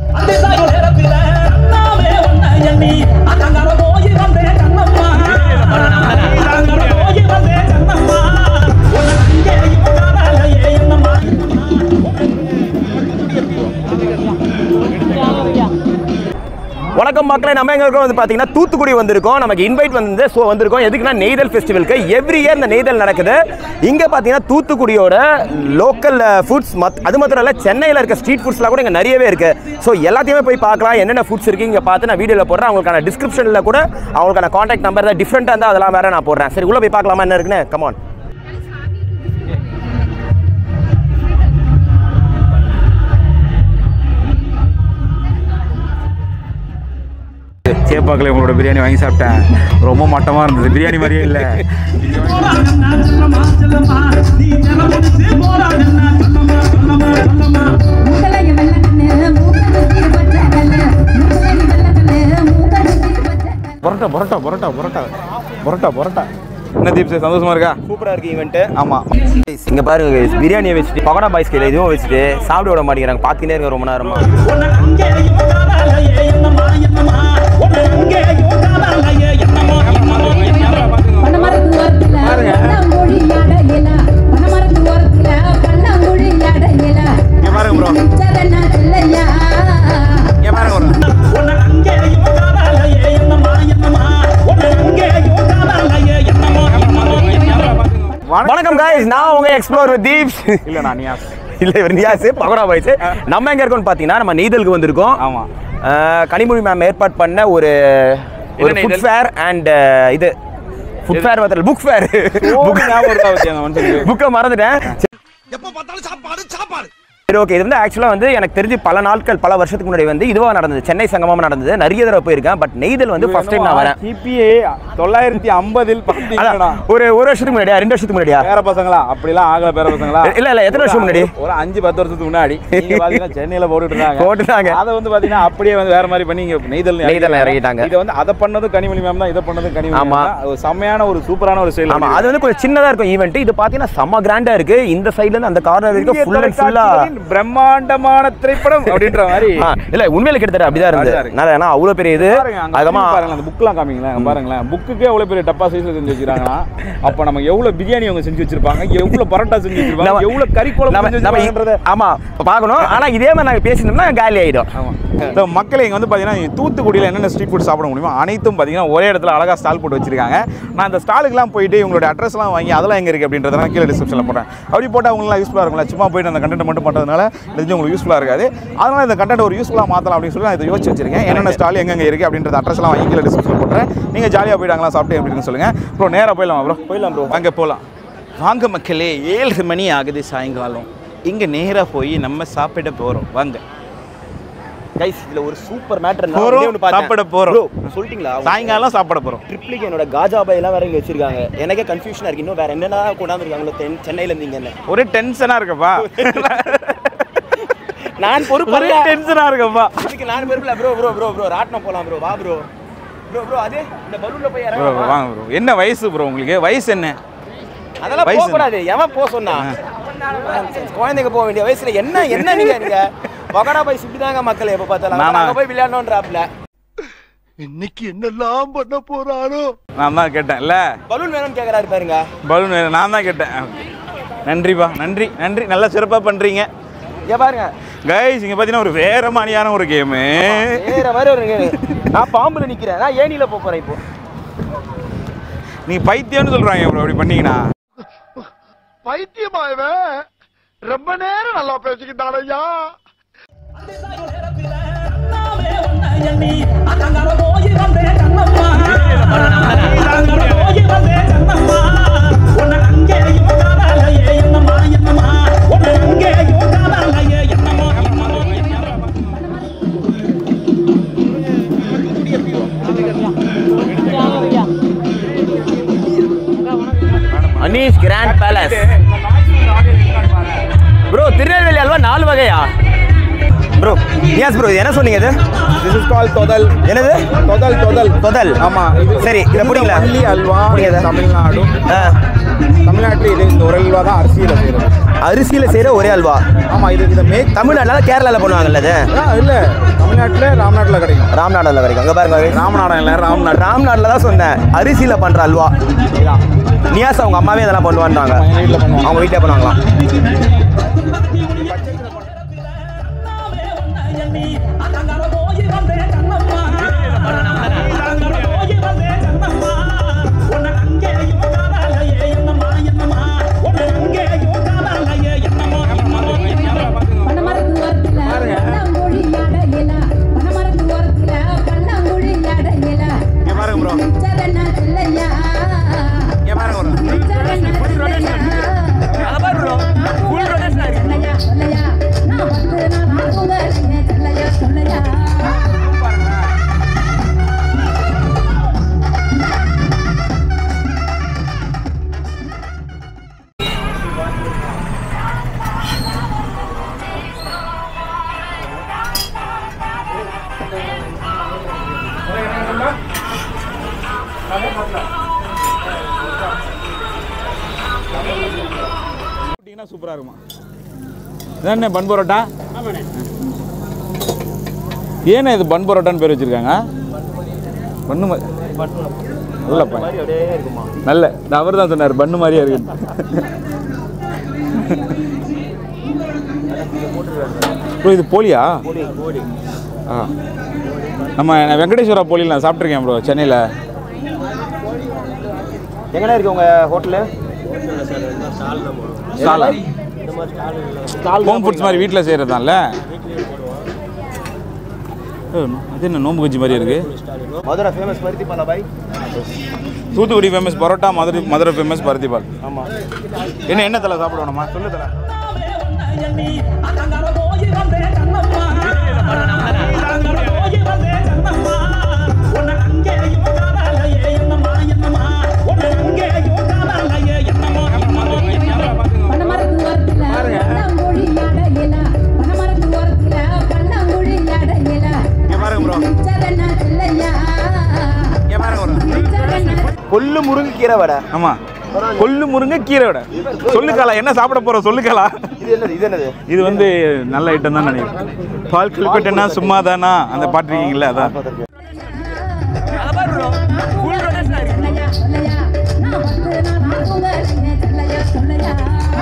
அந்திசாயோ நேரத்தில நாமே ஒன்ன எண்ணி அத்தங்கர போய் வந்தே கண்ணம்மா அத்தங்கர போய் வந்தே கண்ணம்மா உன்னை அங்கேயும் காணலையே என்னம்மா வணக்கம் மக்களே நம்ம எங்க இருக்கோம் வந்து பார்த்தீங்கன்னா தூத்துக்குடி வந்திருக்கோம் நமக்கு இன்வைட் வந்து ஸோ வந்திருக்கோம் எதுக்குன்னா நெய்தல் ஃபெஸ்டிவலுக்கு எவ்ரி இயர் இந்த நெய்தல் நடக்குது இங்கே பார்த்தீங்கன்னா தூத்துக்குடியோட லோக்கல் ஃபுட்ஸ் மத் அது மாத்திரம் இல்லை சென்னையில் இருக்க ஸ்ட்ரீட் ஃபுட்ஸ்லாம் கூட இங்கே நிறையவே இருக்கு ஸோ எல்லாத்தையுமே போய் பார்க்கலாம் என்னென்ன ஃபுட்ஸ் இருக்கு இங்கே பார்த்து நான் வீடியோவில் போடுறேன் அவங்களுக்கான டிஸ்கிரிப்ஷனில் கூட அவங்களுக்கான காண்டாக்ட் நம்பர் தான் டிஃப்ரெண்ட்டாக இருந்தால் அதெல்லாம் வேற நான் போடுறேன் சரி உள்ள போய் பார்க்கலாமா என்ன இருக்குன்னு கமான் சேப்பாக்கில் உங்களோட பிரியாணி வாங்கி சாப்பிட்டேன் ரொம்ப மட்டமாக இருந்தது பிரியாணி மாதிரியே இல்லை முகலக வெள்ளக்கண்ணு மூக்கடுத்தி பச்சை கல்லு முகலக வெள்ளக்கண்ணு மூக்கடுத்தி பச்சை கல்லு பரோட்டா பரோட்டா பரோட்டா பரோட்டா பரோட்டா பரோட்டா என்ன தீப் சார் சந்தோஷமா இருக்கா சூப்பராக இருக்கு ஈவெண்ட்டு ஆமாம் இங்கே பாருங்க guys, பிரியாணியை வச்சுட்டு பகோடா பாய்ஸ் கையில் இதுவும் வச்சுட்டு சாப்பிட விட மாட்டேங்கிறாங்க பார்த்துக்கிட்டே இருக்க ரொம்ப நேரமா உன்னை அங்கேயும் காணலையே என்னம்மா என்னம்மா உன்னை அங்கேயும் காணலையே என்னம்மா என்னம்மா பனமரத்து ஓரத்துல பன்னாங்குழி அடையல பனமரத்து ஓரத்துல பன்னாங்குழி அடையல பாருங்க bro. மிச்சதென்ன இல்லையா இங்கே பாருங்க bro. உன்னை அங்கேயும் காணலையே என்னம்மா என்னம்மா உன்னை அங்கேயும் காணலையே என்னம்மா என்னம்மா வணக்கம் guys நான் உங்க எக்ஸ்ப்ளோர் வித் தீப்ஸ் இல்லை நான் நியாஸ் இல்ல இவர் நியாஸ் பகோடா பாய்ஸ் நம்ம எங்க இருக்கோம்னு பாத்தீங்கன்னா நம்ம நெய்தலுக்கு வந்திருக்கோம் ஆமா. அஹ், கனிமொழி மேம் ஏற்பாடு பண்ண ஒரு ஒரு என்ன ஃபுட் நெய்தல்? ஃபேர் அண்ட் இது ஃபுட் ஃபேர் வந்து புக் ஃபேர் புக் ஞாபகம் இருக்கா வச்சு அந்த மனுஷனுக்கு புக்கை மறந்துட்டேன் சரி ஓகே இது வந்து ஆக்சுவலாக வந்து எனக்கு தெரிஞ்சு பல நாட்கள் பல வருஷத்துக்கு முன்னாடி வந்து இதுவாக நடந்தது சென்னை சங்கமம் நடந்தது நிறைய தடவை போயிருக்கேன் பட் நெய்தல் வந்து ஃபர்ஸ்ட் டைம் நான் வரேன் கிபிஏ தொள்ளாயிரத்தி ஐம்பதில் பார்த்தீங்கன்னா அதான், ஒரு ஒரு வருஷத்துக்கு முன்னாடியா ரெண்டு வருஷத்துக்கு முன்னாடியா பேர பசங்களா அப்படிலாம் ஆகல பேர பசங்களா இல்ல, இல்ல, எத்தனை வருஷம் முன்னாடி? ஒரு அஞ்சு பத்து வருஷத்துக்கு முன்னாடி நீங்க பாத்தீங்கன்னா சென்னையில போட்டுட்டு இருந்தாங்க போட்டுட்டாங்க. அதை வந்து பாத்தீங்கன்னா அப்படியே வந்து வேற மாதிரி பண்ணி இங்க நெய்தல் நெய்தல்ல இறக்கிட்டாங்க. இதை வந்து அதை பண்ணதும் கனிமொழி மேம் தான் இதை பண்ணதும் கனிமொழி ஆமா. மேம் தான் ஒரு செம்மையான ஒரு சூப்பரான ஒரு ஸ்டைல் ஆமா அது வந்து கொஞ்சம் சின்னதா இருக்கும் ஈவெண்ட் இது பாத்தீங்கன்னா செம்ம கிராண்டா இருக்கு இந்த சைடுல இருந்து அந்த கார்னர் வரைக்கும் ஃபுல் அண்ட் ஃபுல்லா பிரம்மாண்டமான திரைப்படம் அப்படின்ற மாதிரி இல்ல உண்மையில கிட்டத்தட்ட அப்படிதான் அப்படிதான் இருந்தது இருக்கு. நான் ஏன்னா அவ்வளவு பெரிய இது பாருங்க அங்க அதுக்கப்புறமா பாருங்க அந்த புக்லாம் காமிங்களேன் அங்க பாருங்களேன் புக்குக்கே எவ்வளவு பெரிய டப்பா சைஸ்ல செஞ்சு வச்சிருக்காங்கன்னா அப்ப நம்ம எவ்வளவு பிரியாணி அவங்க செஞ்சு வச்சிருப்பாங்க எவ்வளவு பரோட்டா செஞ்சு வச்சிருப்பாங்க நம்ம- எவ்வளவு கறி குழம்பு நம்ம செஞ்சு நம்ம வச்சிருக்காங்கன்றத ஆமா இப்ப பார்க்கணும் ஆனா இதே மாதிரி நாங்க பேசினோம்னா காலி ஆயிடும் ஆமா இப்போ மக்கள் இங்கே வந்து பார்த்தீங்கன்னா தூத்துக்குடியில் என்னென்ன ஸ்ட்ரீட் ஃபுட் சாப்பிட முடியுமோ அனைத்தும் பார்த்தீங்கன்னா ஒரே இடத்துல அழகாக ஸ்டால் போட்டு வச்சிருக்காங்க நான் அந்த ஸ்டாலுக்குலாம் போயிட்டு இவங்களோட அட்ரஸ்லாம் வாங்கி அதெல்லாம் எங்கே இருக்குது அப்படின்றத நான் கீழே டிஸ்கிரிப்ஷனில் போடுறேன் அப்படி போட்டால் அவங்களாம் யூஸ்ஃபுல்லாக இருக்கும்ல சும்மா போயிட்டு அந்த கண்டென்ட் மட்டும் பண்ணுறதுனால தெரிஞ்சு உங்களுக்கு யூஸ்ஃபுல்லாக இருக்காது அதனால் இந்த கண்டென்ட் ஒரு யூஸ்ஃபுல்லாக மாற்றலாம் அப்படின்னு சொல்லி நான் இதை யோசிச்சு வச்சிருக்கேன் என்னென்ன ஸ்டால் எங்கெங்கே இருக்குது அப்படின்றத அட்ரஸ்லாம் வாங்கி கீழே டிஸ்கிரிப்ஷன் போட்டுறேன் நீங்கள் ஜாலியாக போயிட்டு அங்கெல்லாம் சாப்பிட்டு அப்படின்னு சொல்லுங்கள் ப்ரோ நேராக போயிடலாம் ப்ரோ போயிடலாம் ப்ரோ அங்கே போகலாம் வாங்க மக்களே ஏழு மணி ஆகுது சாயங்காலம் இங்கே நேராக போய் நம்ம சாப்பிட போகிறோம் வாங்க கைஸ் இதுல ஒரு சூப்பர் மேட்டர் போறோம், சாப்பிட போறோம். சொல்லிட்டீங்களா சாயங்காலம் சாப்பிட போகிறோம் ட்ரிப்ளிக்கு என்னோட காஜா பாய் எல்லாம் வேற இங்க வச்சிருக்காங்க எனக்கே கன்ஃபியூஷனா இருக்கு இன்னும் வேற என்னடா கொண்டாந்துருக்காங்களோ தென் சென்னையில இருந்து இங்க என்ன ஒரே டென்ஷனாக இருக்கப்பா நான் பொறுப்பு ஒரே இல்ல. டென்ஷனாக இருக்கப்பா அதுக்கு நான் பொறுப்பு ப்ரோ ப்ரோ ப்ரோ ப்ரோ ராட்னம் போலாம் ப்ரோ வா ப்ரோ ப்ரோ ப்ரோ அது இந்த பலூன்ல போய் ப்ரோ இறங்க வாங்க ப்ரோ என்ன வயசு ப்ரோ உங்களுக்கு வயசு என்ன அதெல்லாம் வயசு போக கூடாது எவன் போக சொன்னா குழந்தைங்க போக வேண்டிய வயசுல என்ன என்ன நீங்க நீங்க பகடா போய் சுட்டுதாங்க மக்கள் எப்ப பார்த்தாலும் நானா? அங்க போய் விளையாடணும்ன்றாப்ல இன்னைக்கு என்னெல்லாம் பண்ண போறாரோ நான் தான் கேட்டேன் இல்லை பலூன் வேணும்னு கேக்குறாரு பாருங்க பலூன் வேணும் நான் தான் கேட்டேன் நன்றிப்பா நன்றி நன்றி நல்லா சிறப்பாக பண்ணுறீங்க இங்க பாருங்க கைஸ் இங்கே பார்த்தீங்கன்னா ஒரு வேற மாதிரியான ஒரு கேமு வேற மாதிரி ஒரு நான் பாம்புல நிக்கிறேன் நான் ஏனில போக போறேன் இப்போ நீங்கள் பைத்தியம்னு சொல்கிறாங்க ப்ரோ அப்படி பண்ணீங்கன்னா பைத்தியமா இவன் ரொம்ப நேரம் நல்லா பேசிக்கிட்டான் ஐயா அந்திசாயோ நேரத்தில நாமே ஒன்ன எண்ணி அத்தங்கர போய் வந்தே கண்ணம்மா அத்தங்கர போய் வந்தே கண்ணம்மா உன்னை அங்கேயும் காணலையே என்னம்மா என்னம்மா உன்னை அங்கேயும் காணலையே என்னம்மா என்னம்மா Aneesh grand palace bro Tirunelveli halwa நாலு வகையா ப்ரோ நியாஸ் ப்ரோ என்ன சொன்னீங்க இது திஸ் இஸ் கால் தொதல் என்னது தொதல் தொதல் தொதல் ஆமா இது சரி இதை பிடிங்களா மல்லி அல்வா பிடிங்க இதை. தமிழ்நாடு ஆ, தமிழ்நாட்டில் இது இந்த ஒரு அல்வா தான் அரிசியில் செய்கிறது அரிசியில செய்யற ஒரே அல்வா ஆமா இது இதை மேக் தமிழ்நாட்டுல கேரளால பண்ணுவாங்கல்ல அது இல்ல தமிழ்நாட்டில் ராம்நாட்டில் கிடைக்கும் ராம்நாடுல கிடைக்கும் அங்க பாருங்க ராமநாடம் இல்லை ராம்நாடு ராம்நாடுல தான் சொன்னேன் அரிசியில பண்ற அல்வா இதான் நியாஸ் அவங்க அம்மாவே இதெல்லாம் பண்ணுவான்றாங்க எங்க வீட்டில் பண்ணுவாங்க அவங்க வீட்டில் பண்ணுவாங்களாம் பனமரத்து ஓரத்துல பன்னாங்குழி அடையல பனமரத்து ஓரத்துல பன்னாங்குழி அடையல இங்க பாருங்க bro. மிச்சரண்ணா செல்லையா இங்க பாருங்க bro. மிச்சரண்ணா செல்லையா சொல்லையா சொல்லையா நான் வந்து நான் ஆகுங்க சொல்லையா சொல்லையா போட்டிங்கன்னா சூப்பராக இருக்குமா என்ன பன் பரோட்டா ஏன்னா இது பன் பரோட்டான்னு பேர் வச்சிருக்காங்க பண்ணு மாதிரி நல்லப்பா நல்ல அவர் தான் சொன்னார் பண்ணு மாதிரியே இருக்கு ப்ரோ இது போலியா ஆ நம்ம நான் வெங்கடேஸ்வரா போலியில் நான் சாப்பிட்ருக்கேன் ப்ரோ சென்னையில் எங்கடா இருக்கு உங்க ஹோட்டலு ஸ்டாலா ஹோம் ஃபுட்ஸ் மாதிரி வீட்டில் செய்கிறதான்ல அது என்ன நோம்பு கஞ்சி மாதிரி இருக்கு மதுரை ஃபேமஸ் பருத்தி பாலா பாய் தூத்துக்குடி ஃபேமஸ் பரோட்டா மதுரை மதுரை ஃபேமஸ் பருத்திபால் ஆமா என்ன என்ன தலை சாப்பிடணுமா சொல்லு தலை பனமரத்து ஓரத்துல பன்னாங்குழி அடையல பனமரத்து ஓரத்துல பன்னாங்குழி அடையல இங்க பாருங்க ப்ரோ மிச்சரண்ணா செல்லையா இங்க பாருங்க ப்ரோ மிச்சரண்ணா கொள்ளு முருங்கு கீரை வடை ஆமா கொள்ளு முருங்கை கீரை விட சொல்லுக்காலா என்ன சாப்பிட போறோம் சொல்லுக்காலா இது என்னது இது என்னது இது வந்து நல்ல ஐட்டம் தான் நினைக்கிறேன் பால் கல்பட்டனா சும்மா தானா அந்த பாட்டு இருக்கீங்களா அதான் சொல்லையா சொல்லையா நான் வந்து நான் ஆகுங்க சொல்லையா சொல்லையா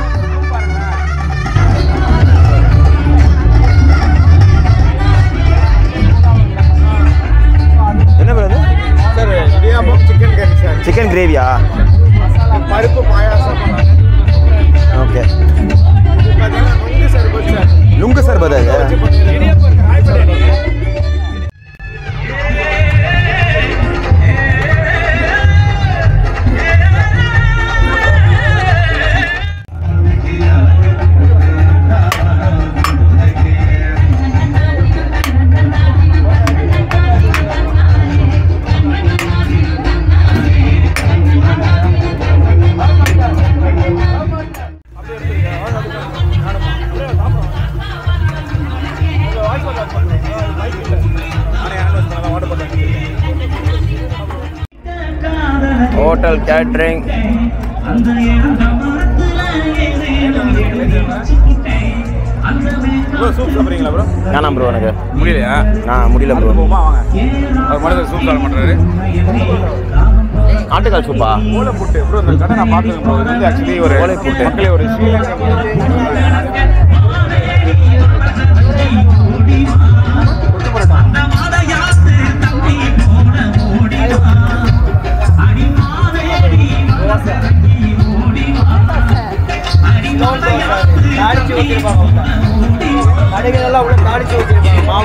என்ன பேர் சார் இடியாப்பம் சிக்கன் கறி சார் சிக்கன் கிரேவியா பருப்பு பாயாசம் ஓகே பார்த்தீங்கன்னா நொங்கு சர்பத் சார் நுங்கு சர்பத் அது ஹோட்டல் கேட்ரிங் ப்ரோ சூப் சாப்பிட்றீங்களா ப்ரோ வேணாம் ப்ரோ எனக்கு முடியலையா நான் முடியல ப்ரோ போமா வாங்க அவர் மனதில் சூப் சாப்பிட பண்ணுறாரு ஆட்டுக்கால் சூப்பா ஓலை புட்டு ப்ரோ இந்த கடை நான் பார்த்துருக்கேன் ப்ரோ இது வந்து ஆக்சுவலி ஒரு ஓலை புட்டு. மக்களே ஒரு ஸ்ரீலங்கா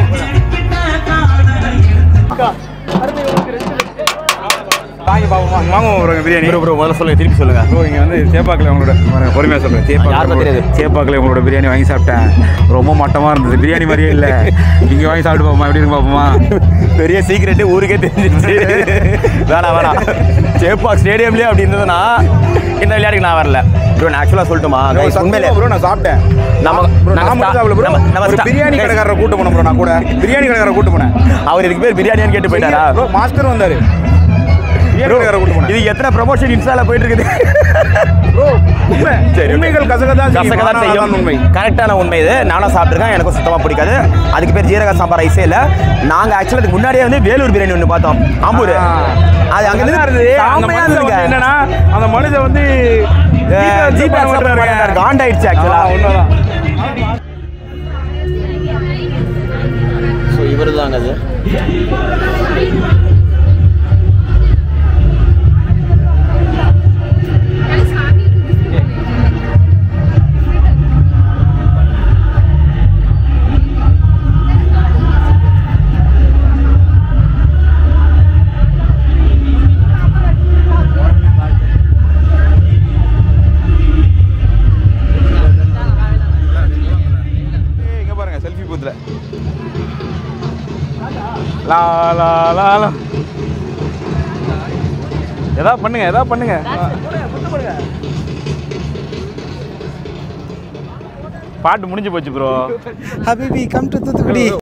வாங்கி பார்ப்போமா வாங்குவோம் ப்ரோ பிரியாணி ப்ரோ ப்ரோ முதல்ல சொல்லுங்க திருப்பி சொல்லுங்க ப்ரோ இங்கே வந்து சேப்பாக்கில் உங்களோட பொறுமையாக சொல்கிறேன் யாருக்கும் சேப்பாக்கில் தெரியாது. சேப்பாக்கில் உங்களோட பிரியாணி வாங்கி சாப்பிட்டேன் ரொம்ப மட்டமாக இருந்தது பிரியாணி மாதிரியே இல்லை இங்கே வாங்கி சாப்பிட்டு பார்ப்போமா எப்படி இருக்கு பார்ப்போமா பெரிய சீக்ரெட் ஊருக்கே தெரிஞ்சிருச்சு வேணாம் வேணாம் சேப்பாக் ஸ்டேடியம்லயே அப்படி இருந்ததுன்னா இந்த விளையாட்டுக்கு நான் வரல ப்ரோ நான் ஆக்சுவலாக சொல்லட்டுமா guys, உண்மையிலே ப்ரோ நான் சாப்பிட்டேன் நம்ம- bro, நம்ம நான் மட்டும் start- சாப்பிடல ப்ரோ நம்ம- நம்ம ஒரு start- பிரியாணி guys. கடைக்காரரை கூட்டு போனோம் ப்ரோ நான் கூட பிரியாணி கடைக்காரரை கூட்டு போனேன் அவர் இதுக்கு பேர் பிரியாணியான்னு கேட்டு போயிட்டாரா ப்ரோ மாஸ்டர் வந்தாரு பிரியாணி கடைக்காரரை கூட்டு போனேன் இது எத்தனை ப்ரமோஷன் இன்ஸ்டால போயிட்டு இருக்குது ப்ரோ உண்மை சரி, okay. உண்மைகள் கசகதான் கசக்க தான் செய்யும் உண்மை கரெக்டான உண்மை இது நானும் சாப்பிட்ருக்கேன் எனக்கும் சுத்தமாக பிடிக்காது அதுக்கு பேர் ஜீரக சாம்பார் ரைஸே இல்லை நாங்கள் ஆக்சுவலாக அதுக்கு முன்னாடியே வந்து வேலூர் பிரியாணி ஒன்று பார்த்தோம் ஆம்பூர் ஆ. அது அங்கே நல்லா இருந்தது அந்த செம்மையா மனுஷன் வந்து இருந்துங்க. என்னன்னா அந்த மனுஷன் வந்து ஜிபே காண்டாயிடுச்சு ஆக்சுவலாக உண்மைதான் ஸோ இவர் தாங்க அது ஏய், இங்க பாருங்க செல்ஃபி பூத்துல லா லா லா லா எதா பண்ணுங்க எதா பண்ணுங்க பாட்டு முடிஞ்சு போச்சு bro Habibi, come to Thuthukudi.